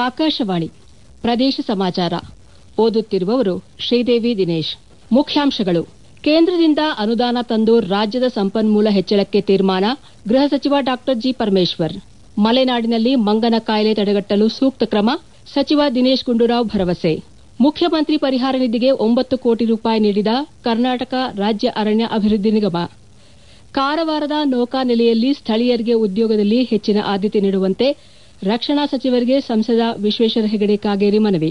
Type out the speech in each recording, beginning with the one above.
ಆಕಾಶವಾಣಿ ಪ್ರದೇಶ ಸಮಾಚಾರ ಓದುತ್ತಿರುವವರು ಶ್ರೀದೇವಿ ದಿನೇಶ್ ಮುಖ್ಯಾಂಶಗಳು ಕೇಂದ್ರದಿಂದ ಅನುದಾನ ತಂದು ರಾಜ್ಯದ ಸಂಪನ್ಮೂಲ ಹೆಚ್ಚಳಕ್ಕೆ ತೀರ್ಮಾನ ಗೃಹ ಸಚಿವ ಡಾ ಜಿ ಪರಮೇಶ್ವರ್ ಮಲೆನಾಡಿನಲ್ಲಿ ಮಂಗನ ಕಾಯಿಲೆ ತಡೆಗಟ್ಟಲು ಸೂಕ್ತ ಕ್ರಮ ಸಚಿವ ದಿನೇಶ್ ಗುಂಡೂರಾವ್ ಭರವಸೆ ಮುಖ್ಯಮಂತ್ರಿ ಪರಿಹಾರ ನಿಧಿಗೆ ಒಂಬತ್ತು ಕೋಟಿ ರೂಪಾಯಿ ನೀಡಿದ ಕರ್ನಾಟಕ ರಾಜ್ಯ ಅರಣ್ಯ ಅಭಿವೃದ್ಧಿ ನಿಗಮ ಕಾರವಾರದ ನೌಕಾನೆಲೆಯಲ್ಲಿ ಸ್ಥಳೀಯರಿಗೆ ಉದ್ಯೋಗದಲ್ಲಿ ಹೆಚ್ಚಿನ ಆದ್ಯತೆ ನೀಡುವಂತೆ ರಕ್ಷಣಾ ಸಚಿವರಿಗೆ ಸಂಸದ ವಿಶ್ವೇಶ್ವರ ಹೆಗಡೆ ಕಾಗೇರಿ ಮನವಿ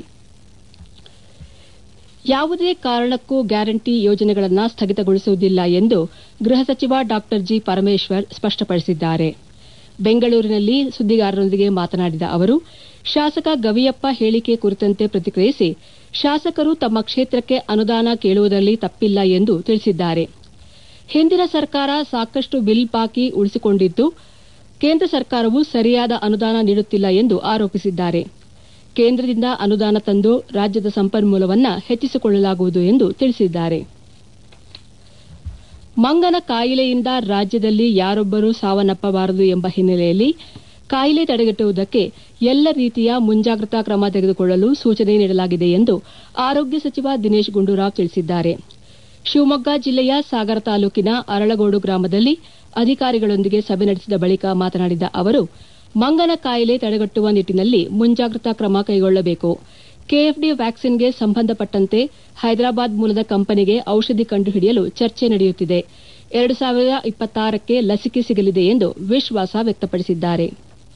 ಯಾವುದೇ ಕಾರಣಕ್ಕೂ ಗ್ಯಾರಂಟಿ ಯೋಜನೆಗಳನ್ನು ಸ್ಥಗಿತಗೊಳಿಸುವುದಿಲ್ಲ ಎಂದು ಗೃಹ ಸಚಿವ ಡಾ ಜಿ ಪರಮೇಶ್ವರ್ ಸ್ಪಷ್ಟಪಡಿಸಿದ್ದಾರೆ ಬೆಂಗಳೂರಿನಲ್ಲಿ ಸುದ್ದಿಗಾರರೊಂದಿಗೆ ಮಾತನಾಡಿದ ಅವರು ಶಾಸಕ ಗವಿಯಪ್ಪ ಹೇಳಿಕೆ ಕುರಿತಂತೆ ಪ್ರತಿಕ್ರಿಯಿಸಿ ಶಾಸಕರು ತಮ್ಮ ಕ್ಷೇತ್ರಕ್ಕೆ ಅನುದಾನ ಕೇಳುವುದರಲ್ಲಿ ತಪ್ಪಿಲ್ಲ ಎಂದು ತಿಳಿಸಿದ್ದಾರೆ ಹಿಂದಿನ ಸರ್ಕಾರ ಸಾಕಷ್ಟು ಬಿಲ್ ಬಾಕಿ ಉಳಿಸಿಕೊಂಡಿದ್ದು ಕೇಂದ್ರ ಸರ್ಕಾರವು ಸರಿಯಾದ ಅನುದಾನ ನೀಡುತ್ತಿಲ್ಲ ಎಂದು ಆರೋಪಿಸಿದ್ದಾರೆ ಕೇಂದ್ರದಿಂದ ಅನುದಾನ ತಂದು ರಾಜ್ಯದ ಸಂಪನ್ಮೂಲವನ್ನು ಹೆಚ್ಚಿಸಿಕೊಳ್ಳಲಾಗುವುದು ಎಂದು ತಿಳಿಸಿದ್ದಾರೆ ಮಂಗನ ಕಾಯಿಲೆಯಿಂದ ರಾಜ್ಯದಲ್ಲಿ ಯಾರೊಬ್ಬರೂ ಸಾವನ್ನಪ್ಪಬಾರದು ಎಂಬ ಹಿನ್ನೆಲೆಯಲ್ಲಿ ಕಾಯಿಲೆ ತಡೆಗಟ್ಟುವುದಕ್ಕೆ ಎಲ್ಲ ರೀತಿಯ ಮುಂಜಾಗ್ರತಾ ಕ್ರಮ ತೆಗೆದುಕೊಳ್ಳಲು ಸೂಚನೆ ನೀಡಲಾಗಿದೆ ಎಂದು ಆರೋಗ್ಯ ಸಚಿವ ದಿನೇಶ್ ಗುಂಡೂರಾವ್ ತಿಳಿಸಿದ್ದಾರೆ ಶಿವಮೊಗ್ಗ ಜಿಲ್ಲೆಯ ಸಾಗರ ತಾಲೂಕಿನ ಅರಳಗೋಡು ಗ್ರಾಮದಲ್ಲಿ ಅಧಿಕಾರಿಗಳೊಂದಿಗೆ ಸಭೆ ನಡೆಸಿದ ಬಳಿಕ ಮಾತನಾಡಿದ ಅವರು ಮಂಗನ ಕಾಯಿಲೆ ತಡೆಗಟ್ಟುವ ನಿಟ್ಟಿನಲ್ಲಿ ಮುಂಜಾಗ್ರತಾ ಕ್ರಮ ಕೈಗೊಳ್ಳಬೇಕು ಕೆಎಫ್ಡಿ ವ್ಯಾಕ್ಸಿನ್ಗೆ ಸಂಬಂಧಪಟ್ಟಂತೆ ಹೈದರಾಬಾದ್ ಮೂಲದ ಕಂಪನಿಗೆ ಔಷಧಿ ಕಂಡುಹಿಡಿಯಲು ಚರ್ಚೆ ನಡೆಯುತ್ತಿದೆ ಎರಡು ಸಾವಿರದ ಇಪ್ಪತ್ತಾರಕ್ಕೆ ಲಸಿಕೆ ಸಿಗಲಿದೆ ಎಂದು ವಿಶ್ವಾಸ ವ್ಯಕ್ತಪಡಿಸಿದ್ದಾರೆ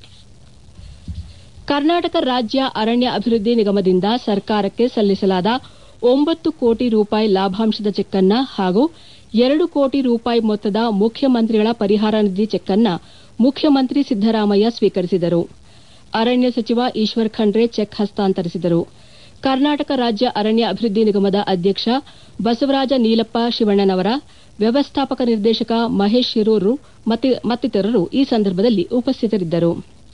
ಕರ್ನಾಟಕ ರಾಜ್ಯ ಅರಣ್ಯ ಅಭಿವೃದ್ಧಿ ನಿಗಮದಿಂದ ಸರ್ಕಾರಕ್ಕೆ ಸಲ್ಲಿಸಲಾದ ಒಂಬತ್ತು ಕೋಟಿ ರೂಪಾಯಿ ಲಾಭಾಂಶದ ಚೆಕ್ ಅನ್ನ ಹಾಗೂ ಎರಡು ಕೋಟಿ ರೂಪಾಯಿ ಮೊತ್ತದ ಮುಖ್ಯಮಂತ್ರಿಗಳ ಪರಿಹಾರ ನಿಧಿ ಚೆಕ್ ಅನ್ನ ಮುಖ್ಯಮಂತ್ರಿ ಸಿದ್ದರಾಮಯ್ಯ ಸ್ವೀಕರಿಸಿದರು ಅರಣ್ಯ ಸಚಿವ ಈಶ್ವರ್ ಖಂಡ್ರೆ ಚೆಕ್ ಹಸ್ತಾಂತರಿಸಿದರು ಕರ್ನಾಟಕ ರಾಜ್ಯ ಅರಣ್ಯ ಅಭಿವೃದ್ಧಿ ನಿಗಮದ ಅಧ್ಯಕ್ಷ ಬಸವರಾಜ ನೀಲಪ್ಪ ಶಿವಣ್ಣನವರ ವ್ಯವಸ್ಥಾಪಕ ನಿರ್ದೇಶಕ ಮಹೇಶ್ ಶಿರೂರು ಮತ್ತಿತರರು ಈ ಸಂದರ್ಭದಲ್ಲಿ ಉಪಸ್ಥಿತರಿದ್ದರು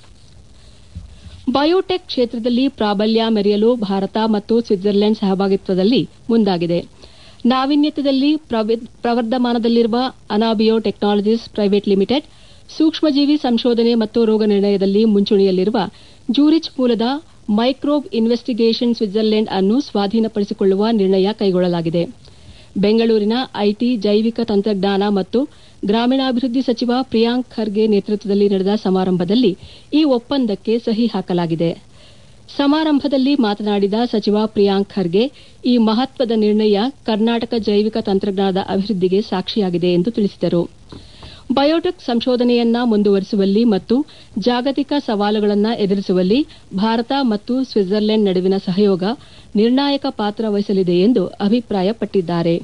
ಬಯೋಟೆಕ್ ಕ್ಷೇತ್ರದಲ್ಲಿ ಪ್ರಾಬಲ್ಯ ಮೆರೆಯಲು ಭಾರತ ಮತ್ತು ಸ್ವಿಟ್ಜರ್ಲೆಂಡ್ ಸಹಭಾಗಿತ್ವದಲ್ಲಿ ಮುಂದಾಗಿದೆ ನಾವೀನ್ಯತೆಯಲ್ಲಿ ಪ್ರವರ್ಧಮಾನದಲ್ಲಿರುವ ಅನಾಬಿಯೋ ಟೆಕ್ನಾಲಜೀಸ್ ಪ್ರೈವೇಟ್ ಲಿಮಿಟೆಡ್ ಸೂಕ್ಷ್ಮಜೀವಿ ಸಂಶೋಧನೆ ಮತ್ತು ರೋಗ ನಿರ್ಣಯದಲ್ಲಿ ಮುಂಚೂಣಿಯಲ್ಲಿರುವ ಜೂರಿಚ್ ಮೂಲದ ಮೈಕ್ರೋಬ್ ಇನ್ವೆಸ್ಟಿಗೇಷನ್ ಸ್ವಿಟ್ಜರ್ಲೆಂಡ್ ಅನ್ನು ಸ್ವಾಧೀನಪಡಿಸಿಕೊಳ್ಳುವ ನಿರ್ಣಯ ಕೈಗೊಳ್ಳಲಾಗಿದೆ ಬೆಂಗಳೂರಿನ ಐಟಿ ಜೈವಿಕ ತಂತ್ರಜ್ಞಾನ ಮತ್ತು ಗ್ರಾಮೀಣಾಭಿವೃದ್ಧಿ ಸಚಿವ ಪ್ರಿಯಾಂಕ್ ಖರ್ಗೆ ನೇತೃತ್ವದಲ್ಲಿ ನಡೆದ ಸಮಾರಂಭದಲ್ಲಿ ಈ ಒಪ್ಪಂದಕ್ಕೆ ಸಹಿ ಹಾಕಲಾಗಿದೆ ಸಮಾರಂಭದಲ್ಲಿ ಮಾತನಾಡಿದ ಸಚಿವ ಪ್ರಿಯಾಂಕ್ ಖರ್ಗೆ ಈ ಮಹತ್ವದ ನಿರ್ಣಯ ಕರ್ನಾಟಕ ಜೈವಿಕ ತಂತ್ರಜ್ಞಾನದ ಅಭಿವೃದ್ಧಿಗೆ ಸಾಕ್ಷಿಯಾಗಿದೆ ಎಂದು ತಿಳಿಸಿದರು ಬಯೋಟೆಕ್ ಸಂಶೋಧನೆಯನ್ನ ಮುಂದುವರಿಸುವಲ್ಲಿ ಮತ್ತು ಜಾಗತಿಕ ಸವಾಲುಗಳನ್ನು ಎದುರಿಸುವಲ್ಲಿ ಭಾರತ ಮತ್ತು ಸ್ವಿಟ್ಜರ್ಲೆಂಡ್ ನಡುವಿನ ಸಹಯೋಗ ನಿರ್ಣಾಯಕ ಪಾತ್ರ ವಹಿಸಲಿದೆ ಎಂದು ಅಭಿಪ್ರಾಯಪಟ್ಟಿದ್ದಾರೆ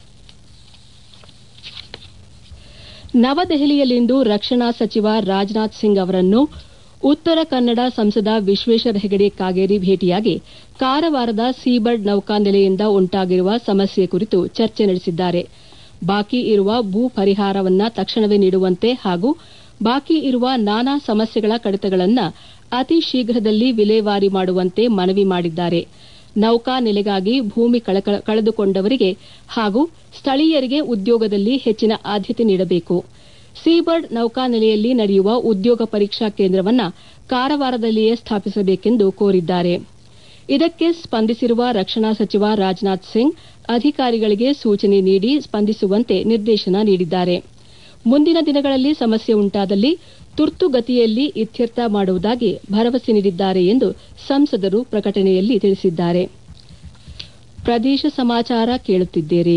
ನವದೆಹಲಿಯಲ್ಲಿಂದು ರಕ್ಷಣಾ ಸಚಿವ ರಾಜನಾಥ್ ಸಿಂಗ್ ಅವರನ್ನು ಉತ್ತರ ಕನ್ನಡ ಸಂಸದ ವಿಶ್ವೇಶ್ವರ ಹೆಗಡೆ ಕಾಗೇರಿ ಭೇಟಿಯಾಗಿ ಕಾರವಾರದ ಸೀಬರ್ಡ್ ನೌಕಾನೆಲೆಯಿಂದ ಉಂಟಾಗಿರುವ ಸಮಸ್ಯೆ ಕುರಿತು ಚರ್ಚೆ ನಡೆಸಿದ್ದಾರೆ ಬಾಕಿ ಇರುವ ಭೂ ಪರಿಹಾರವನ್ನ ತಕ್ಷಣವೇ ನೀಡುವಂತೆ ಹಾಗೂ ಬಾಕಿ ಇರುವ ನಾನಾ ಸಮಸ್ಯೆಗಳ ಕಡಿತಗಳನ್ನು ಅತಿ ಶೀಘ್ರದಲ್ಲಿ ವಿಲೇವಾರಿ ಮಾಡುವಂತೆ ಮನವಿ ಮಾಡಿದ್ದಾರೆ ನೌಕಾ ನೆಲೆಗಾಗಿ ಭೂಮಿ ಕಳೆದುಕೊಂಡವರಿಗೆ ಹಾಗೂ ಸ್ಥಳೀಯರಿಗೆ ಉದ್ಯೋಗದಲ್ಲಿ ಹೆಚ್ಚಿನ ಆದ್ಯತೆ ನೀಡಬೇಕು ಸೀಬರ್ಡ್ ನೌಕಾನೆಲೆಯಲ್ಲಿ ನಡೆಯುವ ಉದ್ಯೋಗ ಪರೀಕ್ಷಾ ಕೇಂದ್ರವನ್ನು ಕಾರವಾರದಲ್ಲಿಯೇ ಸ್ಥಾಪಿಸಬೇಕೆಂದು ಕೋರಿದ್ದಾರೆ ಇದಕ್ಕೆ ಸ್ಪಂದಿಸಿರುವ ರಕ್ಷಣಾ ಸಚಿವ ರಾಜನಾಥ್ ಸಿಂಗ್ ಅಧಿಕಾರಿಗಳಿಗೆ ಸೂಚನೆ ನೀಡಿ ಸ್ಪಂದಿಸುವಂತೆ ನಿರ್ದೇಶನ ನೀಡಿದ್ದಾರೆ ಮುಂದಿನ ದಿನಗಳಲ್ಲಿ ಸಮಸ್ಯೆ ಉಂಟಾದಲ್ಲಿ ತುರ್ತುಗತಿಯಲ್ಲಿ ಇತ್ಯರ್ಥ ಮಾಡುವುದಾಗಿ ಭರವಸೆ ನೀಡಿದ್ದಾರೆ ಎಂದು ಸಂಸದರು ಪ್ರಕಟಣೆಯಲ್ಲಿ ತಿಳಿಸಿದ್ದಾರೆ ಪ್ರದೇಶ ಸಮಾಚಾರ ಕೇಳುತ್ತಿದ್ದೀರಿ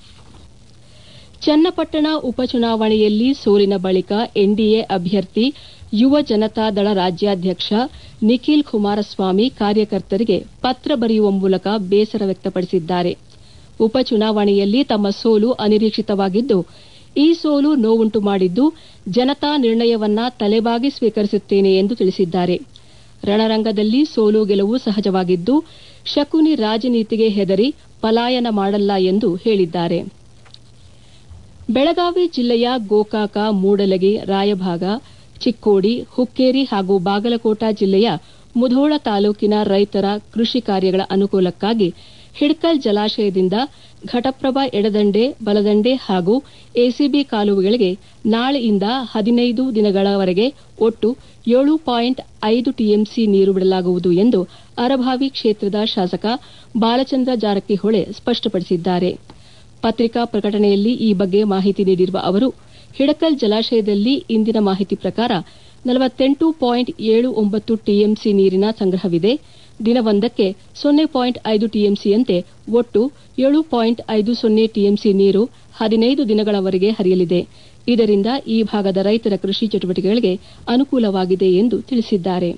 ಚನ್ನಪಟ್ಟಣ ಉಪಚುನಾವಣೆಯಲ್ಲಿ ಸೋಲಿನ ಬಳಿಕ ಎನ್ಡಿಎ ಅಭ್ಯರ್ಥಿ ಯುವ ಜನತಾದಳ ರಾಜ್ಯಾಧ್ಯಕ್ಷ ನಿಖಿಲ್ ಕುಮಾರಸ್ವಾಮಿ ಕಾರ್ಯಕರ್ತರಿಗೆ ಪತ್ರ ಬರೆಯುವ ಮೂಲಕ ಬೇಸರ ವ್ಯಕ್ತಪಡಿಸಿದ್ದಾರೆ ಉಪಚುನಾವಣೆಯಲ್ಲಿ ತಮ್ಮ ಸೋಲು ಅನಿರೀಕ್ಷಿತವಾಗಿದ್ದು ಈ ಸೋಲು ನೋವುಂಟು ಮಾಡಿದ್ದು ಜನತಾ ನಿರ್ಣಯವನ್ನ ತಲೆಬಾಗಿ ಸ್ವೀಕರಿಸುತ್ತೇನೆ ಎಂದು ತಿಳಿಸಿದ್ದಾರೆ ರಣರಂಗದಲ್ಲಿ ಸೋಲು ಗೆಲುವು ಸಹಜವಾಗಿದ್ದು ಶಕುನಿ ರಾಜನೀತಿಗೆ ಹೆದರಿ ಪಲಾಯನ ಮಾಡಲ್ಲ ಎಂದು ಹೇಳಿದ್ದಾರೆ ಬೆಳಗಾವಿ ಜಿಲ್ಲೆಯ ಗೋಕಾಕ ಮೂಡಲಗಿ ರಾಯಭಾಗ ಚಿಕ್ಕೋಡಿ ಹುಕ್ಕೇರಿ ಹಾಗೂ ಬಾಗಲಕೋಟ ಜಿಲ್ಲೆಯ ಮುಧೋಳ ತಾಲೂಕಿನ ರೈತರ ಕೃಷಿ ಕಾರ್ಯಗಳ ಅನುಕೂಲಕ್ಕಾಗಿ ಹಿಡ್ಕಲ್ ಜಲಾಶಯದಿಂದ ಘಟಪ್ರಭಾ ಎಡದಂಡೆ ಬಲದಂಡೆ ಹಾಗೂ ಎಸಿಬಿ ಕಾಲುವೆಗಳಿಗೆ ನಾಳೆಯಿಂದ ಹದಿನೈದು ದಿನಗಳವರೆಗೆ ಒಟ್ಟು ಏಳು ಪಾಯಿಂಟ್ ಐದು ಟಿಎಂಸಿ ನೀರು ಬಿಡಲಾಗುವುದು ಎಂದು ಅರಭಾವಿ ಕ್ಷೇತ್ರದ ಶಾಸಕ ಬಾಲಚಂದ್ರ ಜಾರಕಿಹೊಳಿ ಸ್ಪಷ್ಟಪಡಿಸಿದ್ದಾರೆ ಪತ್ರಿಕಾ ಪ್ರಕಟಣೆಯಲ್ಲಿ ಈ ಬಗ್ಗೆ ಮಾಹಿತಿ ನೀಡಿರುವ ಅವರು ಹಿಡಕಲ್ ಜಲಾಶಯದಲ್ಲಿ ಇಂದಿನ ಮಾಹಿತಿ ಪ್ರಕಾರ ನಲವತ್ತೆಂಟು ಪಾಯಿಂಟ್ ಏಳು ಒಂಬತ್ತು ಟಿಎಂಸಿ ನೀರಿನ ಸಂಗ್ರಹವಿದೆ ದಿನವೊಂದಕ್ಕೆ ಸೊನ್ನೆ ಪಾಯಿಂಟ್ ಐದು ಟಿಎಂಸಿಯಂತೆ ಒಟ್ಟು ಏಳು ಪಾಯಿಂಟ್ ಐದು ಸೊನ್ನೆ ಟಿಎಂಸಿ ನೀರು ಹದಿನೈದು ದಿನಗಳವರೆಗೆ ಹರಿಯಲಿದೆ ಇದರಿಂದ ಈ ಭಾಗದ ರೈತರ ಕೃಷಿ ಚಟುವಟಿಕೆಗಳಿಗೆ ಅನುಕೂಲವಾಗಿದೆ ಎಂದು ತಿಳಿಸಿದ್ದಾರೆ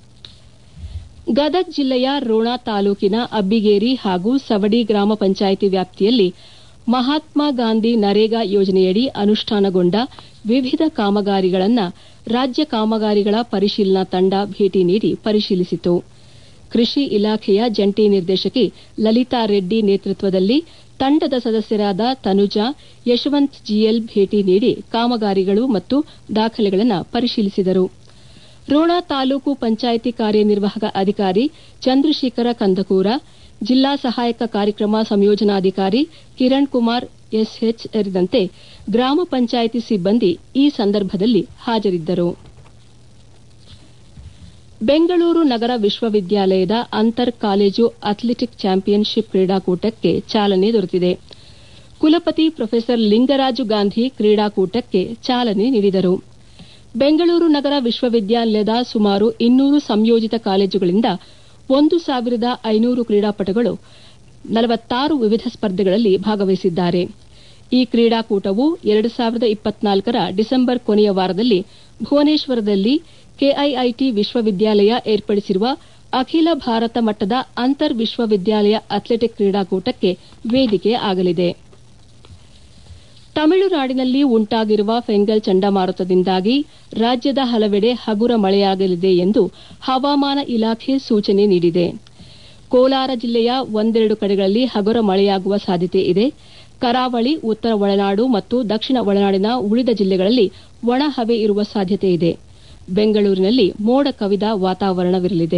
ಗದಗ ಜಿಲ್ಲೆಯ ರೋಣ ತಾಲೂಕಿನ ಅಬ್ಬಿಗೇರಿ ಹಾಗೂ ಸವಡಿ ಗ್ರಾಮ ಪಂಚಾಯಿತಿ ವ್ಯಾಪ್ತಿಯಲ್ಲಿ ಮಹಾತ್ಮ ಗಾಂಧಿ ನರೇಗಾ ಯೋಜನೆಯಡಿ ಅನುಷ್ಠಾನಗೊಂಡ ವಿವಿಧ ಕಾಮಗಾರಿಗಳನ್ನು ರಾಜ್ಯ ಕಾಮಗಾರಿಗಳ ಪರಿಶೀಲನಾ ತಂಡ ಭೇಟಿ ನೀಡಿ ಪರಿಶೀಲಿಸಿತು ಕೃಷಿ ಇಲಾಖೆಯ ಜಂಟಿ ನಿರ್ದೇಶಕಿ ಲಲಿತಾ ರೆಡ್ಡಿ ನೇತೃತ್ವದಲ್ಲಿ ತಂಡದ ಸದಸ್ಯರಾದ ತನುಜಾ ಯಶವಂತ್ ಜಿಎಲ್ ಭೇಟಿ ನೀಡಿ ಕಾಮಗಾರಿಗಳು ಮತ್ತು ದಾಖಲೆಗಳನ್ನು ಪರಿಶೀಲಿಸಿದರು ರೋಣ ತಾಲೂಕು ಪಂಚಾಯಿತಿ ಕಾರ್ಯನಿರ್ವಾಹಕ ಅಧಿಕಾರಿ ಚಂದ್ರಶೇಖರ ಕಂದಕೂರ ಜಿಲ್ಲಾ ಸಹಾಯಕ ಕಾರ್ಯಕ್ರಮ ಸಂಯೋಜನಾಧಿಕಾರಿ ಕಿರಣ್ ಕುಮಾರ್ ಎಸ್ಎಚ್ ಸೇರಿದಂತೆ ಗ್ರಾಮ ಪಂಚಾಯಿತಿ ಸಿಬ್ಬಂದಿ ಈ ಸಂದರ್ಭದಲ್ಲಿ ಹಾಜರಿದ್ದರು ಬೆಂಗಳೂರು ನಗರ ವಿಶ್ವವಿದ್ಯಾಲಯದ ಅಂತರ್ ಕಾಲೇಜು ಅಥ್ಲೆಟಿಕ್ ಚಾಂಪಿಯನ್ಶಿಪ್ ಕ್ರೀಡಾಕೂಟಕ್ಕೆ ಚಾಲನೆ ದೊರೆತಿದೆ ಕುಲಪತಿ ಪ್ರೊಫೆಸರ್ ಲಿಂಗರಾಜು ಗಾಂಧಿ ಕ್ರೀಡಾಕೂಟಕ್ಕೆ ಚಾಲನೆ ನೀಡಿದರು ಬೆಂಗಳೂರು ನಗರ ವಿಶ್ವವಿದ್ಯಾಲಯದ ಸುಮಾರು ಇನ್ನೂರು ಸಂಯೋಜಿತ ಕಾಲೇಜುಗಳಿಂದ ಒಂದು ಸಾವಿರದ ಐನೂರು ಕ್ರೀಡಾಪಟುಗಳು ನಲವತ್ತಾರು ವಿವಿಧ ಸ್ಪರ್ಧೆಗಳಲ್ಲಿ ಭಾಗವಹಿಸಿದ್ದಾರೆ ಈ ಕ್ರೀಡಾಕೂಟವು ಎರಡು ಸಾವಿರದ ಇಪ್ಪತ್ನಾಲ್ಕರ ಡಿಸೆಂಬರ್ ಕೊನೆಯ ವಾರದಲ್ಲಿ ಭುವನೇಶ್ವರದಲ್ಲಿ ಕೆಐಐಟಿ ವಿಶ್ವವಿದ್ಯಾಲಯ ಏರ್ಪಡಿಸಿರುವ ಅಖಿಲ ಭಾರತ ಮಟ್ಟದ ಅಂತರ್ ವಿಶ್ವವಿದ್ಯಾಲಯ ಅಥ್ಲೆಟಿಕ್ ಕ್ರೀಡಾಕೂಟಕ್ಕೆ ವೇದಿಕೆ ಆಗಲಿದೆ ತಮಿಳುನಾಡಿನಲ್ಲಿ ಉಂಟಾಗಿರುವ ಫೆಂಗಲ್ ಚಂಡಮಾರುತದಿಂದಾಗಿ ರಾಜ್ಯದ ಹಲವೆಡೆ ಹಗುರ ಮಳೆಯಾಗಲಿದೆ ಎಂದು ಹವಾಮಾನ ಇಲಾಖೆ ಸೂಚನೆ ನೀಡಿದೆ ಕೋಲಾರ ಜಿಲ್ಲೆಯ ಒಂದೆರಡು ಕಡೆಗಳಲ್ಲಿ ಹಗುರ ಮಳೆಯಾಗುವ ಸಾಧ್ಯತೆ ಇದೆ ಕರಾವಳಿ ಉತ್ತರ ಒಳನಾಡು ಮತ್ತು ದಕ್ಷಿಣ ಒಳನಾಡಿನ ಉಳಿದ ಜಿಲ್ಲೆಗಳಲ್ಲಿ ಒಣ ಹವೆ ಇರುವ ಸಾಧ್ಯತೆ ಇದೆ ಬೆಂಗಳೂರಿನಲ್ಲಿ ಮೋಡ ಕವಿದ ವಾತಾವರಣವಿರಲಿದೆ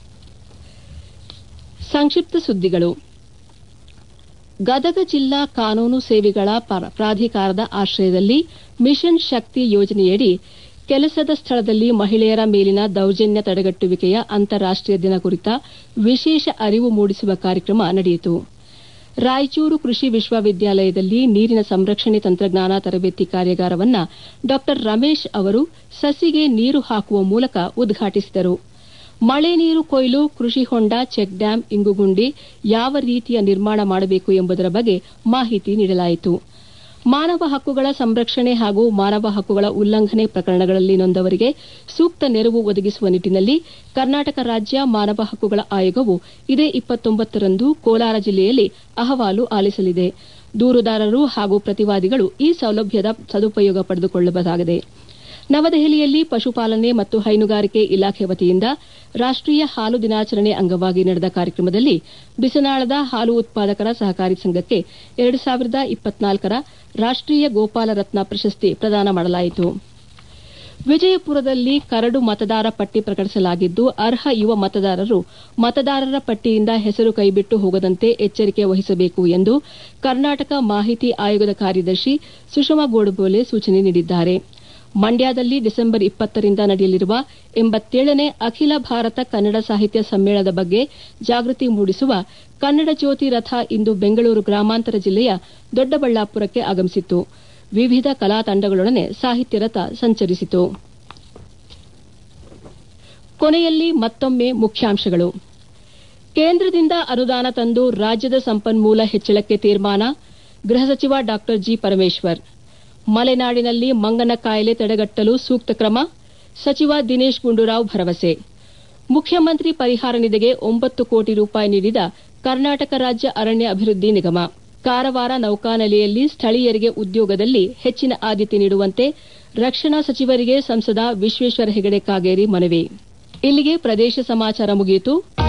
ಸಂಕ್ಷಿಪ್ತ ಸುದ್ದಿಗಳು ಗದಗ ಜಿಲ್ಲಾ ಕಾನೂನು ಸೇವೆಗಳ ಪ್ರಾಧಿಕಾರದ ಆಶ್ರಯದಲ್ಲಿ ಮಿಷನ್ ಶಕ್ತಿ ಯೋಜನೆಯಡಿ ಕೆಲಸದ ಸ್ಥಳದಲ್ಲಿ ಮಹಿಳೆಯರ ಮೇಲಿನ ದೌರ್ಜನ್ಯ ತಡೆಗಟ್ಟುವಿಕೆಯ ಅಂತಾರಾಷ್ಟೀಯ ದಿನ ಕುರಿತ ವಿಶೇಷ ಅರಿವು ಮೂಡಿಸುವ ಕಾರ್ಯಕ್ರಮ ನಡೆಯಿತು ರಾಯಚೂರು ಕೃಷಿ ವಿಶ್ವವಿದ್ಯಾಲಯದಲ್ಲಿ ನೀರಿನ ಸಂರಕ್ಷಣೆ ತಂತ್ರಜ್ಞಾನ ತರಬೇತಿ ಕಾರ್ಯಾಗಾರವನ್ನು ಡಾ ರಮೇಶ್ ಅವರು ಸಸಿಗೆ ನೀರು ಹಾಕುವ ಮೂಲಕ ಉದ್ಘಾಟಿಸಿದರು ಮಳೆ ನೀರು ಕೊಯ್ಲು ಕೃಷಿ ಹೊಂಡ ಚೆಕ್ ಡ್ಯಾಂ ಇಂಗುಗುಂಡಿ ಯಾವ ರೀತಿಯ ನಿರ್ಮಾಣ ಮಾಡಬೇಕು ಎಂಬುದರ ಬಗ್ಗೆ ಮಾಹಿತಿ ನೀಡಲಾಯಿತು ಮಾನವ ಹಕ್ಕುಗಳ ಸಂರಕ್ಷಣೆ ಹಾಗೂ ಮಾನವ ಹಕ್ಕುಗಳ ಉಲ್ಲಂಘನೆ ಪ್ರಕರಣಗಳಲ್ಲಿ ನೊಂದವರಿಗೆ ಸೂಕ್ತ ನೆರವು ಒದಗಿಸುವ ನಿಟ್ಟಿನಲ್ಲಿ ಕರ್ನಾಟಕ ರಾಜ್ಯ ಮಾನವ ಹಕ್ಕುಗಳ ಆಯೋಗವು ಇದೇ ಇಪ್ಪತ್ತೊಂಬತ್ತರಂದು ಕೋಲಾರ ಜಿಲ್ಲೆಯಲ್ಲಿ ಅಹವಾಲು ಆಲಿಸಲಿದೆ ದೂರುದಾರರು ಹಾಗೂ ಪ್ರತಿವಾದಿಗಳು ಈ ಸೌಲಭ್ಯದ ಸದುಪಯೋಗ ಪಡೆದುಕೊಳ್ಳಬಹುದಾಗಿದೆ ನವದೆಹಲಿಯಲ್ಲಿ ಪಶುಪಾಲನೆ ಮತ್ತು ಹೈನುಗಾರಿಕೆ ಇಲಾಖೆ ವತಿಯಿಂದ ರಾಷ್ಟೀಯ ಹಾಲು ದಿನಾಚರಣೆ ಅಂಗವಾಗಿ ನಡೆದ ಕಾರ್ಯಕ್ರಮದಲ್ಲಿ ಬಿಸನಾಳದ ಹಾಲು ಉತ್ಪಾದಕರ ಸಹಕಾರಿ ಸಂಘಕ್ಕೆ ಎರಡು ಸಾವಿರದ ಇಪ್ಪತ್ನಾಲ್ಕರ ರಾಷ್ಟೀಯ ಗೋಪಾಲ ರತ್ನ ಪ್ರಶಸ್ತಿ ಪ್ರದಾನ ಮಾಡಲಾಯಿತು ವಿಜಯಪುರದಲ್ಲಿ ಕರಡು ಮತದಾರ ಪಟ್ಟಿ ಪ್ರಕಟಿಸಲಾಗಿದ್ದು ಅರ್ಹ ಯುವ ಮತದಾರರು ಮತದಾರರ ಪಟ್ಟಿಯಿಂದ ಹೆಸರು ಕೈಬಿಟ್ಟು ಹೋಗದಂತೆ ಎಚ್ಚರಿಕೆ ವಹಿಸಬೇಕು ಎಂದು ಕರ್ನಾಟಕ ಮಾಹಿತಿ ಆಯೋಗದ ಕಾರ್ಯದರ್ಶಿ ಸುಷಮಾ ಗೋಡಬೋಲೆ ಸೂಚನೆ ನೀಡಿದ್ದಾರೆ ಮಂಡ್ಯದಲ್ಲಿ ಡಿಸೆಂಬರ್ ಇಪ್ಪತ್ತರಿಂದ ನಡೆಯಲಿರುವ ಎಂಬತ್ತೇಳನೇ ಅಖಿಲ ಭಾರತ ಕನ್ನಡ ಸಾಹಿತ್ಯ ಸಮ್ಮೇಳನದ ಬಗ್ಗೆ ಜಾಗೃತಿ ಮೂಡಿಸುವ ಕನ್ನಡ ಜ್ಯೋತಿ ರಥ ಇಂದು ಬೆಂಗಳೂರು ಗ್ರಾಮಾಂತರ ಜಿಲ್ಲೆಯ ದೊಡ್ಡಬಳ್ಳಾಪುರಕ್ಕೆ ಆಗಮಿಸಿತು ವಿವಿಧ ಕಲಾ ತಂಡಗಳೊಡನೆ ಸಾಹಿತ್ಯ ರಥ ಸಂಚರಿಸಿತು ಕೊನೆಯಲ್ಲಿ ಮತ್ತೊಮ್ಮೆ ಮುಖ್ಯಾಂಶಗಳು ಕೇಂದ್ರದಿಂದ ಅನುದಾನ ತಂದು ರಾಜ್ಯದ ಸಂಪನ್ಮೂಲ ಹೆಚ್ಚಳಕ್ಕೆ ತೀರ್ಮಾನ ಗೃಹ ಸಚಿವ ಡಾ ಜಿ ಪರಮೇಶ್ವರ್ ಮಲೆನಾಡಿನಲ್ಲಿ ಮಂಗನ ಕಾಯಿಲೆ ತಡೆಗಟ್ಟಲು ಸೂಕ್ತ ಕ್ರಮ ಸಚಿವ ದಿನೇಶ್ ಗುಂಡೂರಾವ್ ಭರವಸೆ ಮುಖ್ಯಮಂತ್ರಿ ಪರಿಹಾರ ನಿಧಿಗೆ ಒಂಬತ್ತು ಕೋಟಿ ರೂಪಾಯಿ ನೀಡಿದ ಕರ್ನಾಟಕ ರಾಜ್ಯ ಅರಣ್ಯ ಅಭಿವೃದ್ಧಿ ನಿಗಮ ಕಾರವಾರ ನೌಕಾನೆಲೆಯಲ್ಲಿ ಸ್ಥಳೀಯರಿಗೆ ಉದ್ಯೋಗದಲ್ಲಿ ಹೆಚ್ಚಿನ ಆದ್ಯತೆ ನೀಡುವಂತೆ ರಕ್ಷಣಾ ಸಚಿವರಿಗೆ ಸಂಸದ ವಿಶ್ವೇಶ್ವರ ಹೆಗಡೆ ಕಾಗೇರಿ ಮನವಿ ಇಲ್ಲಿಗೆ ಪ್ರದೇಶ ಸಮಾಚಾರ ಮುಗಿಯಿತು